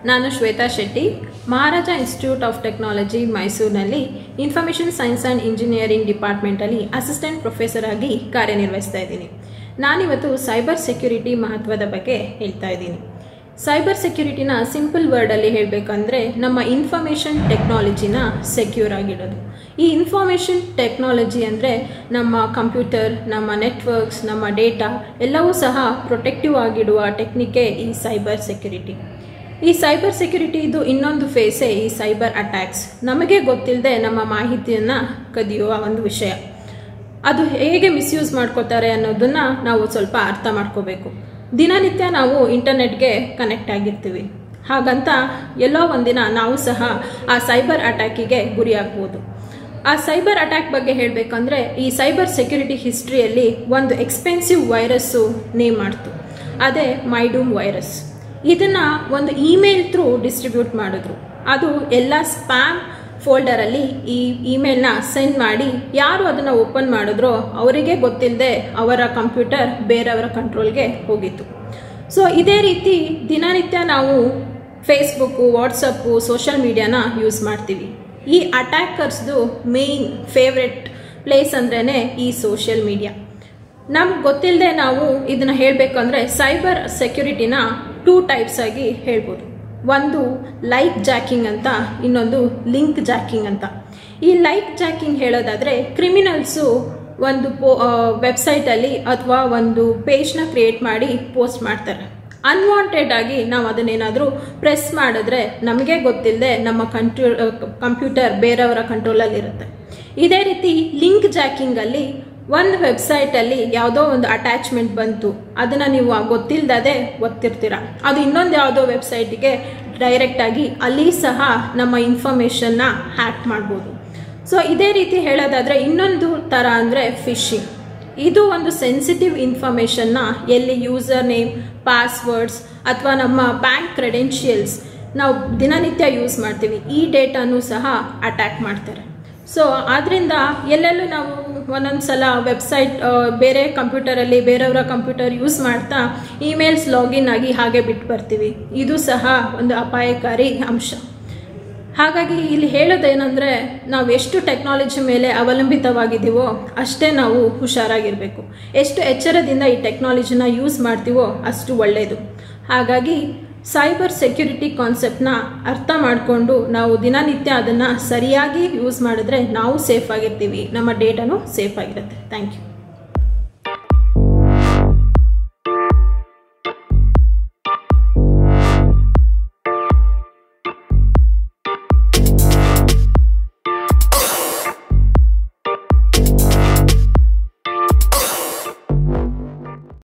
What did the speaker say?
ನಾನು Shwetha Shetty Maharaja institute of technology ಮೈಸೂರಿನಲ್ಲಿ information science and engineering ಡಿಪಾರ್ಟ್ಮೆಂಟಲ್ಲಿ ಅಸಿಸ್ಟೆಂಟ್ ಪ್ರೊಫೆಸರ್ ಆಗಿ ಕಾರ್ಯನಿರ್ವಹಿಸ್ತಾ ಇದ್ದೀನಿ ನಾನಿವತ್ತು ಸೈಬರ್ ಸೆಕ್ಯುರಿಟಿ ಮಹತ್ವದ ಬಗ್ಗೆ ಹೇಳ್ತಾ ಇದ್ದೀನಿ ಸೈಬರ್ ಸೆಕ್ಯುರಿಟಿನ ಸಿಂಪಲ್ ವರ್ಡಲ್ಲಿ ಹೇಳಬೇಕಂದ್ರೆ ನಮ್ಮ ಇನ್ಫಾರ್ಮೇಷನ್ ಟೆಕ್ನಾಲಜಿನ ಸೆಕ್ಯೂರ್ ಆಗಿಡೋದು ಈ ಇನ್ಫಾರ್ಮೇಷನ್ ಟೆಕ್ನಾಲಜಿ ಅಂದರೆ ನಮ್ಮ ಕಂಪ್ಯೂಟರ್ ನಮ್ಮ ನೆಟ್ವರ್ಕ್ಸ್ ನಮ್ಮ ಡೇಟಾ ಎಲ್ಲವೂ ಸಹ ಪ್ರೊಟೆಕ್ಟಿವ್ ಆಗಿಡುವ ಟೆಕ್ನಿಕೇ ಈ ಸೈಬರ್ ಸೆಕ್ಯುರಿಟಿ ಈ ಸೈಬರ್ ಸೆಕ್ಯುರಿಟಿದು ಇನ್ನೊಂದು ಫೇಸೇ ಈ ಸೈಬರ್ ಅಟ್ಯಾಕ್ಸ್ ನಮಗೆ ಗೊತ್ತಿಲ್ಲದೆ ನಮ್ಮ ಮಾಹಿತಿಯನ್ನು ಕದಿಯುವ ಒಂದು ವಿಷಯ ಅದು ಹೇಗೆ ಮಿಸ್ಯೂಸ್ ಮಾಡ್ಕೋತಾರೆ ಅನ್ನೋದನ್ನು ನಾವು ಸ್ವಲ್ಪ ಅರ್ಥ ಮಾಡ್ಕೋಬೇಕು ದಿನನಿತ್ಯ ನಾವು ಇಂಟರ್ನೆಟ್ಗೆ ಕನೆಕ್ಟ್ ಆಗಿರ್ತೀವಿ ಹಾಗಂತ ಎಲ್ಲೋ ಒಂದಿನ ನಾವು ಸಹ ಆ ಸೈಬರ್ ಅಟ್ಯಾಕಿಗೆ ಗುರಿಯಾಗ್ಬೋದು ಆ ಸೈಬರ್ ಅಟ್ಯಾಕ್ ಬಗ್ಗೆ ಹೇಳಬೇಕಂದ್ರೆ ಈ ಸೈಬರ್ ಸೆಕ್ಯುರಿಟಿ ಹಿಸ್ಟ್ರಿಯಲ್ಲಿ ಒಂದು ಎಕ್ಸ್ಪೆನ್ಸಿವ್ ವೈರಸ್ಸು ನೇಮ್ ಮಾಡ್ತು ಅದೇ ಮೈಡೂಮ್ ವೈರಸ್ ಇದನ್ನು ಒಂದು ಇಮೇಲ್ ಥ್ರೂ ಡಿಸ್ಟ್ರಿಬ್ಯೂಟ್ ಮಾಡಿದ್ರು ಅದು ಎಲ್ಲ ಸ್ಪ್ಯಾಮ್ ಫೋಲ್ಡರಲ್ಲಿ ಈ ಇಮೇಲ್ನ ಸೆಂಡ್ ಮಾಡಿ ಯಾರು ಅದನ್ನು ಓಪನ್ ಮಾಡಿದ್ರೋ ಅವರಿಗೆ ಗೊತ್ತಿಲ್ಲದೆ ಅವರ ಕಂಪ್ಯೂಟರ್ ಬೇರೆಯವರ ಕಂಟ್ರೋಲ್ಗೆ ಹೋಗಿತ್ತು ಸೊ ಇದೇ ರೀತಿ ದಿನನಿತ್ಯ ನಾವು ಫೇಸ್ಬುಕ್ಕು ವಾಟ್ಸಪ್ಪು ಸೋಷಿಯಲ್ ಮೀಡಿಯಾನ ಯೂಸ್ ಮಾಡ್ತೀವಿ ಈ ಅಟ್ಯಾಕರ್ಸ್ದು ಮೇಯ್ನ್ ಫೇವ್ರೆಟ್ ಪ್ಲೇಸ್ ಅಂದ್ರೇ ಈ ಸೋಷಿಯಲ್ ಮೀಡಿಯಾ ನಮ್ಗೆ ಗೊತ್ತಿಲ್ಲದೆ ನಾವು ಇದನ್ನು ಹೇಳಬೇಕಂದ್ರೆ ಸೈಬರ್ ಸೆಕ್ಯುರಿಟಿನ ಟೂ ಟೈಪ್ಸ್ ಆಗಿ ಹೇಳ್ಬೋದು ಒಂದು ಲೈಕ್ ಜಾಕಿಂಗ್ ಅಂತ ಇನ್ನೊಂದು ಲಿಂಕ್ ಜಾಕಿಂಗ್ ಅಂತ ಈ ಲೈಕ್ ಜಾಕಿಂಗ್ ಹೇಳೋದಾದರೆ ಕ್ರಿಮಿನಲ್ಸು ಒಂದು ಪೋ ವೆಬ್ಸೈಟಲ್ಲಿ ಅಥವಾ ಒಂದು ಪೇಜ್ನ ಕ್ರಿಯೇಟ್ ಮಾಡಿ ಪೋಸ್ಟ್ ಮಾಡ್ತಾರೆ ಅನ್ವಾಂಟೆಡ್ ಆಗಿ ನಾವು ಅದನ್ನೇನಾದರೂ ಪ್ರೆಸ್ ಮಾಡಿದ್ರೆ ನಮಗೆ ಗೊತ್ತಿಲ್ಲದೆ ನಮ್ಮ ಕಂಟ್ಯೂ ಕಂಪ್ಯೂಟರ್ ಬೇರೆಯವರ ಕಂಟ್ರೋಲಲ್ಲಿರುತ್ತೆ ಇದೇ ರೀತಿ ಲಿಂಕ್ ಜಾಕಿಂಗಲ್ಲಿ ಒಂದು ವೆಬ್ಸೈಟಲ್ಲಿ ಯಾವುದೋ ಒಂದು ಅಟ್ಯಾಚ್ಮೆಂಟ್ ಬಂತು ಅದನ್ನು ನೀವು ಗೊತ್ತಿಲ್ಲದೆ ಒತ್ತಿರ್ತೀರ ಅದು ಇನ್ನೊಂದು ಯಾವುದೋ ವೆಬ್ಸೈಟಿಗೆ ಡೈರೆಕ್ಟಾಗಿ ಅಲ್ಲಿ ಸಹ ನಮ್ಮ ಇನ್ಫಾರ್ಮೇಷನ್ನ ಹ್ಯಾಕ್ ಮಾಡ್ಬೋದು ಸೊ ಇದೇ ರೀತಿ ಹೇಳೋದಾದರೆ ಇನ್ನೊಂದು ಥರ ಅಂದರೆ ಫಿಶಿಂಗ್ ಇದು ಒಂದು ಸೆನ್ಸಿಟಿವ್ ಇನ್ಫಾರ್ಮೇಷನ್ನ ಎಲ್ಲಿ ಯೂಸರ್ ನೇಮ್ ಪಾಸ್ವರ್ಡ್ಸ್ ಅಥವಾ ನಮ್ಮ ಬ್ಯಾಂಕ್ ಕ್ರೆಡೆನ್ಷಿಯಲ್ಸ್ ನಾವು ದಿನನಿತ್ಯ ಯೂಸ್ ಮಾಡ್ತೀವಿ ಈ ಡೇಟಾನು ಸಹ ಅಟ್ಯಾಕ್ ಮಾಡ್ತಾರೆ ಸೊ ಆದ್ದರಿಂದ ಎಲ್ಲೆಲ್ಲೂ ನಾವು ಒಂದೊಂದು ಸಲ ವೆಬ್ಸೈಟ್ ಬೇರೆ ಕಂಪ್ಯೂಟರಲ್ಲಿ ಬೇರೆಯವರ ಕಂಪ್ಯೂಟರ್ ಯೂಸ್ ಮಾಡ್ತಾ ಇಮೇಲ್ಸ್ ಲಾಗಿನ್ ಆಗಿ ಹಾಗೆ ಬಿಟ್ಟು ಬರ್ತೀವಿ ಇದು ಸಹ ಒಂದು ಅಪಾಯಕಾರಿ ಅಂಶ ಹಾಗಾಗಿ ಇಲ್ಲಿ ಹೇಳೋದೇನೆಂದರೆ ನಾವು ಎಷ್ಟು ಟೆಕ್ನಾಲಜಿ ಮೇಲೆ ಅವಲಂಬಿತವಾಗಿದ್ದೀವೋ ಅಷ್ಟೇ ನಾವು ಹುಷಾರಾಗಿರಬೇಕು ಎಷ್ಟು ಎಚ್ಚರದಿಂದ ಈ ಟೆಕ್ನಾಲಜಿನ ಯೂಸ್ ಮಾಡ್ತೀವೋ ಅಷ್ಟು ಒಳ್ಳೆಯದು ಹಾಗಾಗಿ ಸೈಬರ್ ಸೆಕ್ಯುರಿಟಿ ಕಾನ್ಸೆಪ್ಟ್ನ ಅರ್ಥ ಮಾಡಿಕೊಂಡು ನಾವು ದಿನನಿತ್ಯ ಅದನ್ನು ಸರಿಯಾಗಿ ಯೂಸ್ ಮಾಡಿದ್ರೆ ನಾವು ಸೇಫ್ ಆಗಿರ್ತೀವಿ ನಮ್ಮ ಡೇಟಾನು ಸೇಫ್ ಆಗಿರುತ್ತೆ ಥ್ಯಾಂಕ್ ಯು